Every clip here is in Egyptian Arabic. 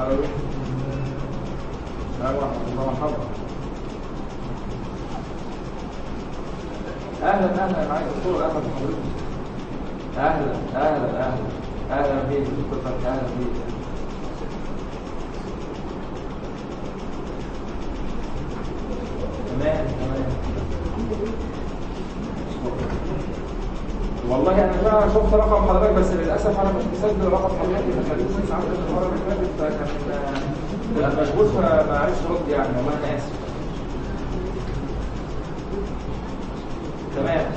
السلام ورحمة الله مرحبا اهلا اهلا معاك دكتور اهلا بحضرتك اهلا اهلا اهلا اهلا بيك دكتور فتحي اهلا بيك تمام تمام والله انا بقى شفت رقم حضرتك بس للاسف انا مش مسجل رقم حضرتك اللي خليتني ساعات المره اللي فاتت فكان كان مشغول فما عرفتش ارد يعني والله انا اسف تمام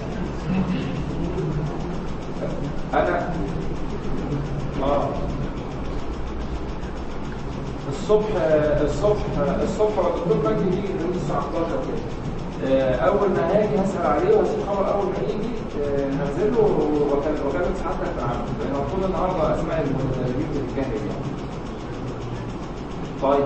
انا اه الصبح الصبح الصبح هو الدكتور مجدي يجي حدود الساعه 11 كده آه، اول ما هاجي هسال عليه وهسيب خبر اول ما يجي آه، هنزل له وأكلم- واكلم سعادتك في العمل لان المفروض النهارده اسماء المتدربين بتتجهز يعني طيب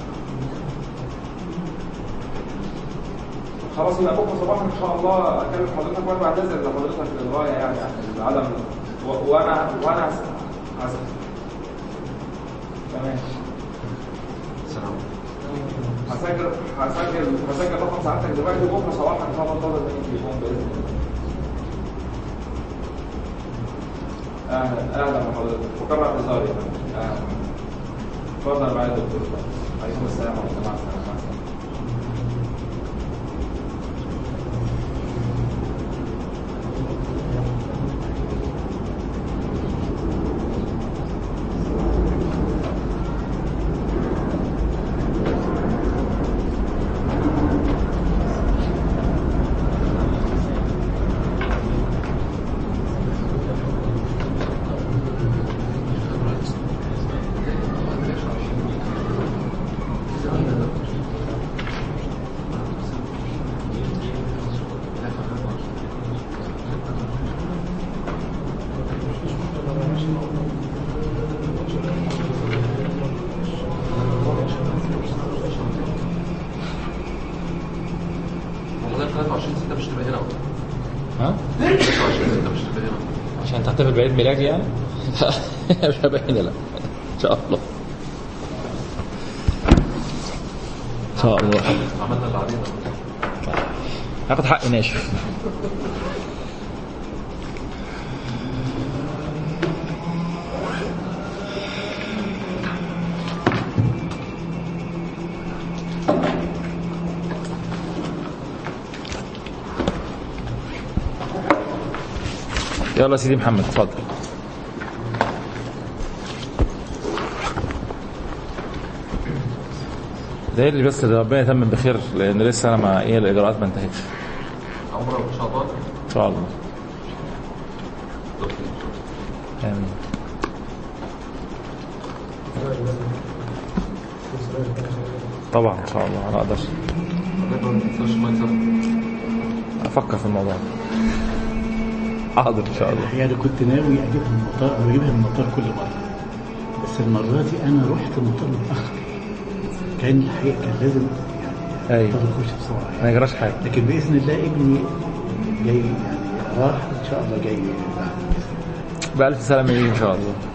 خلاص يبقى بكره صباحا ان شاء الله اكلم حضرتك وانا بعتذر لحضرتك للغايه يعني عن العدم و- وانا وانا هس- هس- تمام السلام هسجل هسجل هسجل رقم ساعتك دلوقتي بكره صباحا ان شاء الله انتظر مني التليفون باذن الله اهلا اهلا بحضرتك مكرر انتظاري اهلا اتفضل معايا يا دكتور عليكم السلام ورحمه الله وبركاته والله 23 6 مش تبقى هنا ها 23 6 مش تبقى هنا عشان تحتفل بعيد ميلادي يعني مش هبقى هنا لا ان شاء الله ان شاء الله عملنا اللي علينا هاخد حقي ناشف يلا يا سيدي محمد اتفضل ده اللي بس ربنا يتمم بخير لان لسه انا ما ايه الاجراءات ما انتهتش عمره ان شاء الله ان شاء الله امين طبعا ان شاء الله انا اقدر حضرتك ما تنساش ما يسافر افكر في الموضوع حاضر ان شاء الله يعني كنت ناوي اجيبها من المطار انا بجيبها من المطار كل مره بس المره دي انا رحت المطار متاخر كان الحقيقه كان لازم يعني أيوة. المطار يخش بسرعه ما يجراش حاجه لكن باذن الله ابني جاي يعني راح ان شاء الله جاي بعد بألف سلامة ليه ان شاء الله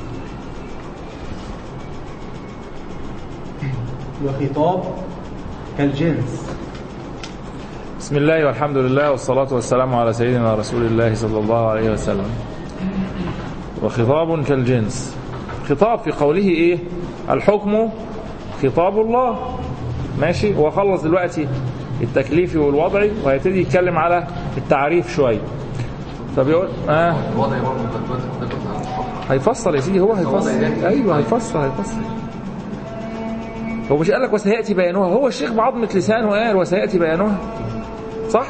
وخطاب كالجنس بسم الله والحمد لله والصلاة والسلام على سيدنا رسول الله صلى الله عليه وسلم وخطاب كالجنس خطاب في قوله ايه الحكم خطاب الله ماشي هو خلص دلوقتي التكليفي والوضعي وهيبتدي يتكلم على التعريف شوية فبيقول اه الوضع برضه انت دلوقتي حضرتك هتفكر هيفصل يا سيدي هو هيفصل ايوه هيفصل هيفصل هو مش قال لك وسياتي بيانها هو الشيخ بعظمه لسانه قال وسياتي بيانها صح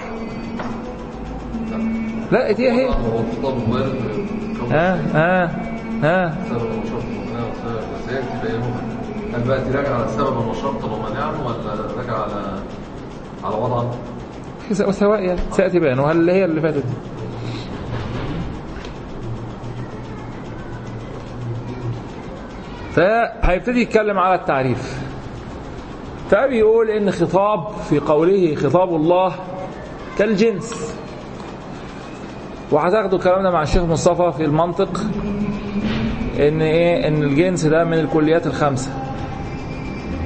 لا دي اهي هو الخطاب الوارد كون ها ها ها سبب وشرط ومنع وسيأتي بيانها هل بقى دي راجع على سببا وشرطا ومنعا ولا راجع على على وضعا؟ وسواء يعني سياتي بيانها اللي هي اللي فاتت دي. فهيبتدي يتكلم على التعريف فبيقول ان خطاب في قوله خطاب الله كالجنس وهتاخدوا الكلام ده مع الشيخ مصطفى في المنطق ان ايه ان الجنس ده من الكليات الخمسه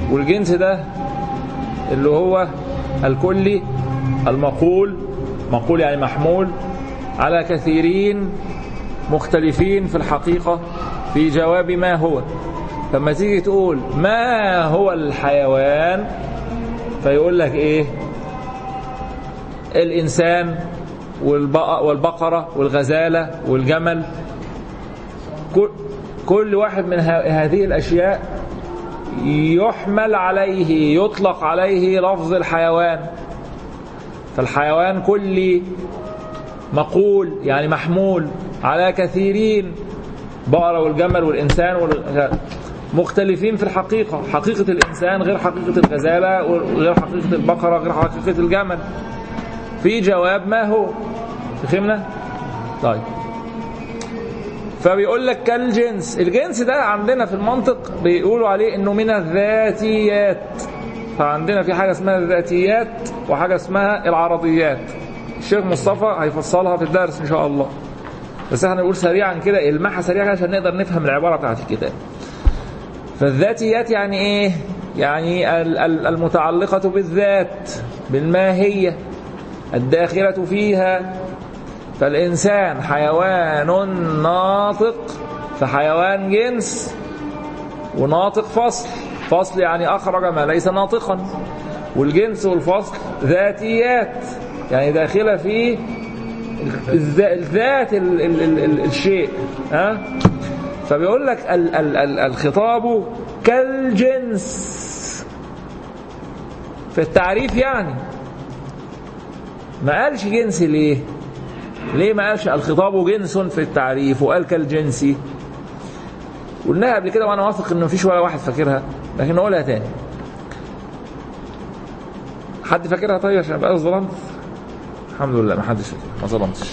والجنس ده اللي هو الكلي المقول مقول يعني محمول على كثيرين مختلفين في الحقيقة في جواب ما هو فما تيجي تقول ما هو الحيوان فيقول لك ايه الإنسان والبق- والبقرة والغزالة والجمل كل- كل واحد من ه- هذه الأشياء يحمل عليه يطلق عليه لفظ الحيوان فالحيوان كل مقول يعني محمول على كثيرين بقرة والجمل والإنسان والغ... مختلفين في الحقيقة حقيقة الإنسان غير حقيقة الغزالة غير حقيقة البقرة غير حقيقة الجمل في جواب ما هو فهمنا طيب فبيقول لك كالجنس الجنس ده عندنا في المنطق بيقولوا عليه انه من الذاتيات فعندنا في حاجة اسمها الذاتيات وحاجة اسمها العرضيات الشيخ مصطفى هيفصلها في الدرس ان شاء الله بس احنا نقول سريعا كده المحها سريعا عشان نقدر نفهم العبارة بتاعت الكتاب فالذاتيات يعني ايه يعني ال- ال- المتعلقة بالذات بالماهية الداخلة فيها فالإنسان حيوان ناطق فحيوان جنس وناطق فصل فصل يعني أخرج ما ليس ناطقا والجنس والفصل ذاتيات يعني داخلة في الذ- الذات ال ال ال ال الشيء ها فبيقول لك ال ال ال الخطاب كالجنس في التعريف يعني ما قالش جنس ليه ليه ما قالش الخطاب جنس في التعريف وقال كالجنسي قلناها قبل كده وانا واثق ان مفيش ولا واحد فاكرها لكن نقولها تاني حد فاكرها طيب عشان ابقى ظلمت الحمد لله ما حدش فاكرها ما ظلمتش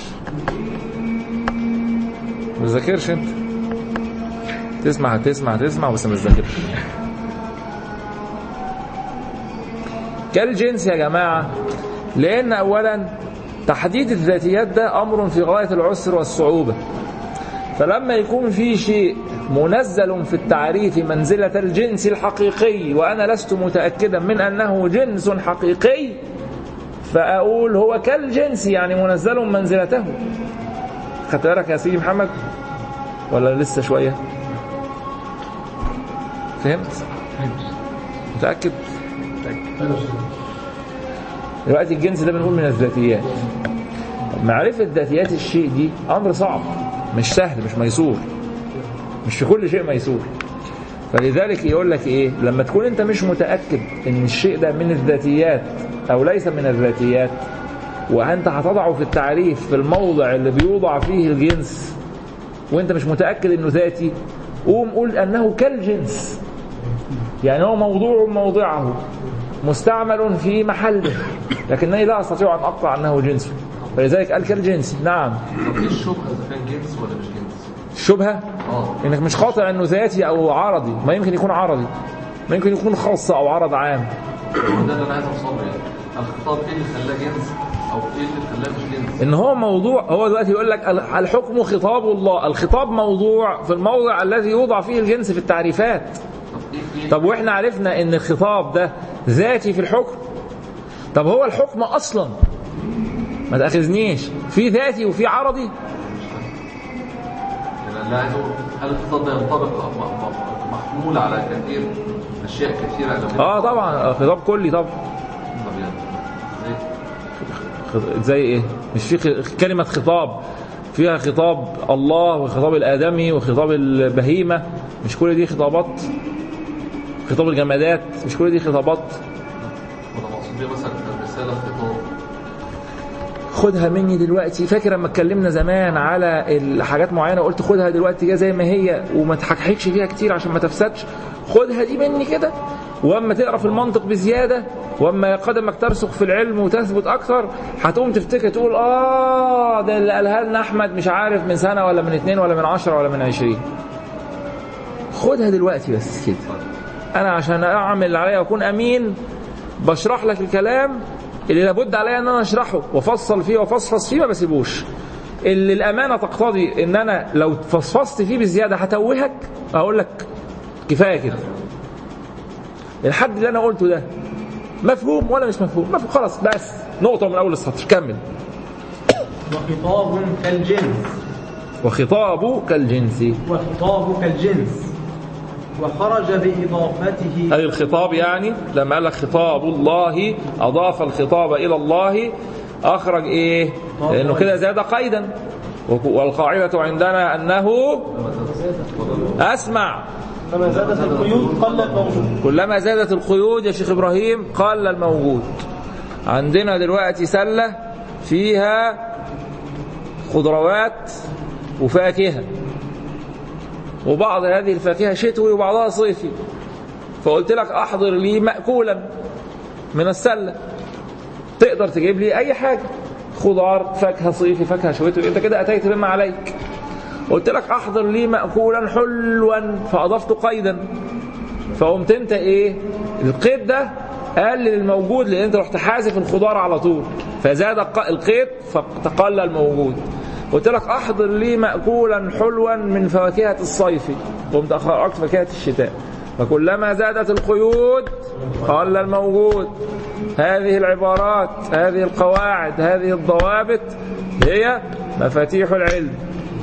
ما تذاكرش انت تسمع تسمع تسمع بس ما تذاكرش كالجنس يا جماعه لان اولا تحديد الذاتيات ده امر في غايه العسر والصعوبه فلما يكون في شيء منزل في التعريف منزلة الجنس الحقيقي وأنا لست متأكدا من أنه جنس حقيقي فأقول هو كالجنس يعني منزل منزلته خدت بالك يا سيدي محمد ولا لسه شوية فهمت متأكد دلوقتي الجنس ده بنقول من الذاتيات معرفة ذاتيات الشيء دي أمر صعب مش سهل مش ميسور مش في كل شيء ميسور فلذلك يقول لك ايه لما تكون انت مش متأكد ان الشيء ده من الذاتيات او ليس من الذاتيات وانت هتضعه في التعريف في الموضع اللي بيوضع فيه الجنس وانت مش متأكد انه ذاتي قوم قول انه كالجنس يعني هو موضوع موضعه مستعمل في محله لكنني لا استطيع ان اقطع انه جنس فلذلك قال كالجنس نعم طب ايه الشبهه اذا كان جنس ولا مش جنس؟ الشبهه اه انك مش قاطع انه ذاتي او عرضي ما يمكن يكون عرضي ما يمكن يكون خاص او عرض عام هو ده اللي انا عايز اوصل له يعني الخطاب ايه اللي خلاه جنس او ايه اللي خلاه مش جنس؟ ان هو موضوع هو دلوقتي يقول لك الحكم خطاب الله الخطاب موضوع في الموضع الذي يوضع فيه الجنس في التعريفات طب ايه ايه طب واحنا عرفنا ان الخطاب ده ذاتي في الحكم طب هو الحكم اصلا ما تاخذنيش في ذاتي وفي عرضي يعني اللي عايز اقول هل الخطاب ده ينطبق م- م- محمول على كثير اشياء كثيره لو اه طبعا خطاب كلي طبعا طب يعني إيه؟ خ- زي ايه مش في خ- كلمه خطاب فيها خطاب الله وخطاب الادمي وخطاب البهيمه مش كل دي خطابات خطاب الجمادات مش كل دي خطابات وده مقصود بيه مثلا الرساله خطاب خدها مني دلوقتي فاكر لما اتكلمنا زمان على الحاجات معينه قلت خدها دلوقتي كده زي ما هي وما تحكحكش فيها كتير عشان ما تفسدش خدها دي مني كده واما تقرا في المنطق بزياده واما قدمك ترسخ في العلم وتثبت اكثر هتقوم تفتكر تقول اه ده اللي قالها لنا احمد مش عارف من سنه ولا من اتنين ولا من عشرة ولا من عشرين خدها دلوقتي بس كده انا عشان اعمل اللي عليا واكون امين بشرح لك الكلام اللي لابد عليا ان انا اشرحه وافصل فيه وافصفص فيه ما بسيبوش اللي الامانه تقتضي ان انا لو فصفصت فيه بزياده هتوهك اقول لك كفايه كده الحد اللي انا قلته ده مفهوم ولا مش مفهوم مفهوم خلاص بس نقطه من اول السطر كمل وخطاب كالجنس وخطاب كالجنس وخطاب كالجنس وخرج بإضافته أي الخطاب يعني لما قال لك خطاب الله أضاف الخطاب إلى الله أخرج إيه لأنه كده زاد قيدا والقاعدة عندنا أنه أسمع كما زادت القيود قل الموجود كلما زادت القيود يا شيخ إبراهيم قل الموجود عندنا دلوقتي سلة فيها خضروات وفاكهة وبعض هذه الفاكهة شتوي وبعضها صيفي فقلت لك أحضر لي مأكولا من السلة تقدر تجيب لي أي حاجة خضار فاكهة صيفي فاكهة شتوي أنت كده أتيت بما عليك قلت لك أحضر لي مأكولا حلوا فأضفت قيدا فقمت أنت إيه القيد ده قلل الموجود لأن أنت رحت حازف الخضار على طول فزاد الق- القيد فتقل الموجود قلت لك احضر لي مأكولا حلوا من فواكهة الصيف قمت أخرجت فاكهة الشتاء فكلما زادت القيود قل الموجود هذه العبارات هذه القواعد هذه الضوابط هي مفاتيح العلم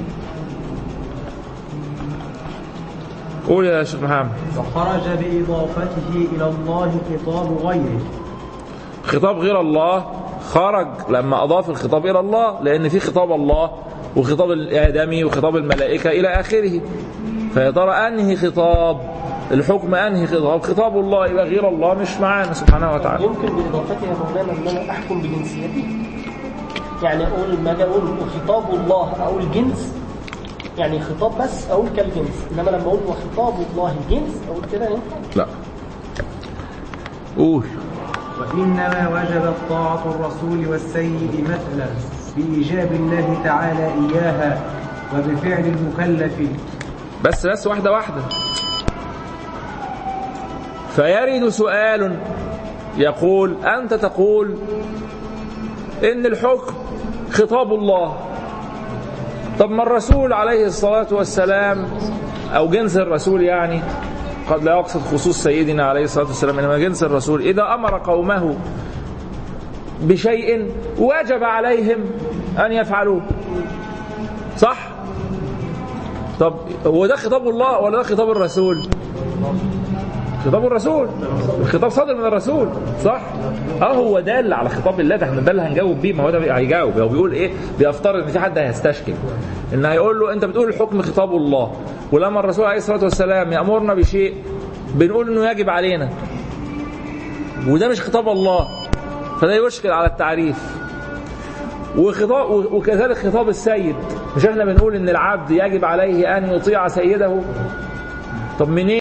قول يا شيخ محمد وخرج بإضافته إلى الله خطاب غيره خطاب غير الله خرج لما أضاف الخطاب إلى الله لأن في خطاب الله وخطاب الآدمي وخطاب الملائكة إلى آخره فيا ترى أنهي خطاب الحكم أنهي خطاب خطاب الله يبقى غير الله مش معانا سبحانه وتعالى يمكن بإضافتها يا مولانا أن أنا أحكم بجنسيته يعني أقول لما أجي أقول خطاب الله أقول جنس يعني خطاب بس أقول كالجنس إنما لما أقول وخطاب الله جنس أقول كده ينفع لا قول وإنما وجبت طاعة الرسول والسيد مثلا بإيجاب الله تعالى إياها وبفعل المكلف بس بس واحدة واحدة فيرد سؤال يقول أنت تقول إن الحكم خطاب الله طب ما الرسول عليه الصلاة والسلام أو جنس الرسول يعني قد لا يقصد خصوص سيدنا عليه الصلاة والسلام إنما جنس الرسول إذا أمر قومه بشيء وجب عليهم أن يفعلوه صح؟ طب هو ده خطاب الله ولا ده خطاب الرسول خطاب الرسول الخطاب صادر من الرسول صح اه هو دال على خطاب الله ده احنا ده اللي هنجاوب بيه ما هو ده هيجاوب هو بيقول ايه بيفترض ان في حد هيستشكل ان هيقول له انت بتقول الحكم خطاب الله ولما الرسول عليه الصلاه والسلام يامرنا بشيء بنقول انه يجب علينا وده مش خطاب الله فده يشكل على التعريف وخطاب وكذلك خطاب السيد مش احنا بنقول ان العبد يجب عليه ان يطيع سيده طب منين